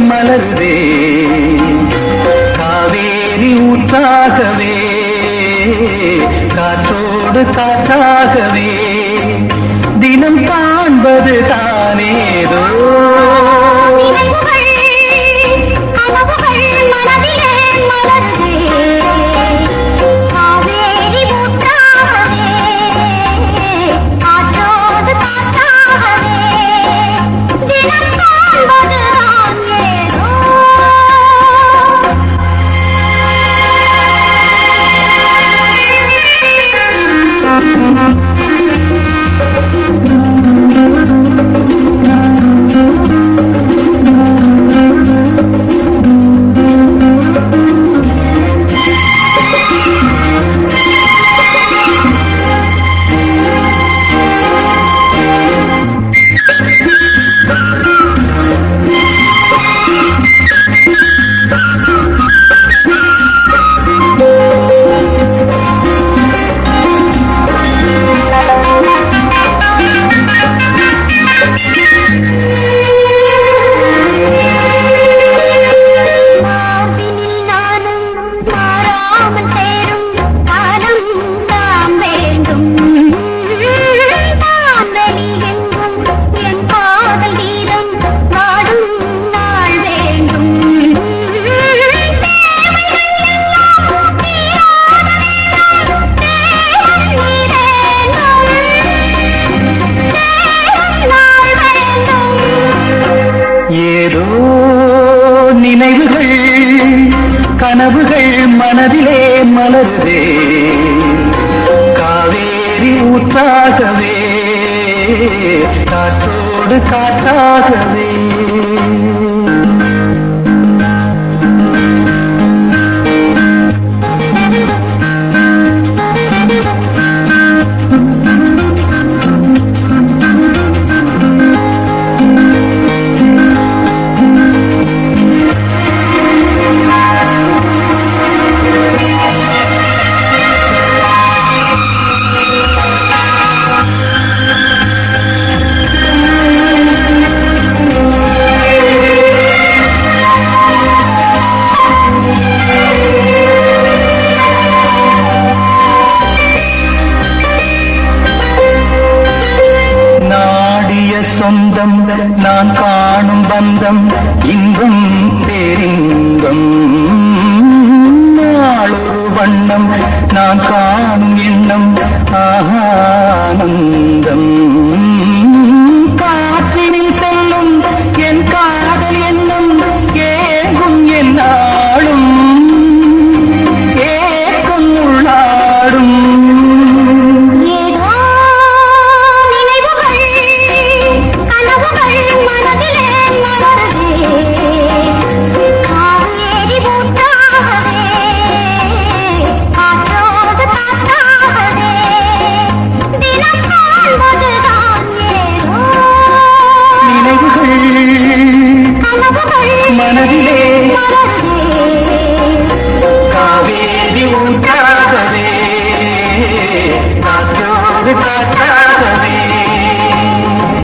மலருதே காவேரி ஊற்றாகவே காற்றோடு காற்றாகவே தினம் காண்பது தானேதோ நினைவுகள், கனவுகள் மனதிலே மலருதே. காவேரி ஊற்றாகவே, காற்றோடு காற்றாகவே, தினம் காண்பதுதான் ஏதோ மார்பினில் நானும் மாறாமல் சேரும் காலம் தாம் வேண்டும் தான் வெளியெங்கும் என் காதல் கீதம் வாடும் நாள் வேண்டும் தேவைகள் எல்லாம் தீராத நேரம் தேவன் நீரேனும் தேடும் நாள் வேண்டும் ஏதோ நினைவுகள் கனவுகள் மனதிலே மலருதே காவேரி ஊற்றாகவே காற்றோடு காற்றாகவே நாடிய சொந்தம் நான் காணும் பந்தம் இன்பம் பேரின்பம் நாளொரு வண்ணம் நான் காணும் எண்ணம் ஆனந்தம்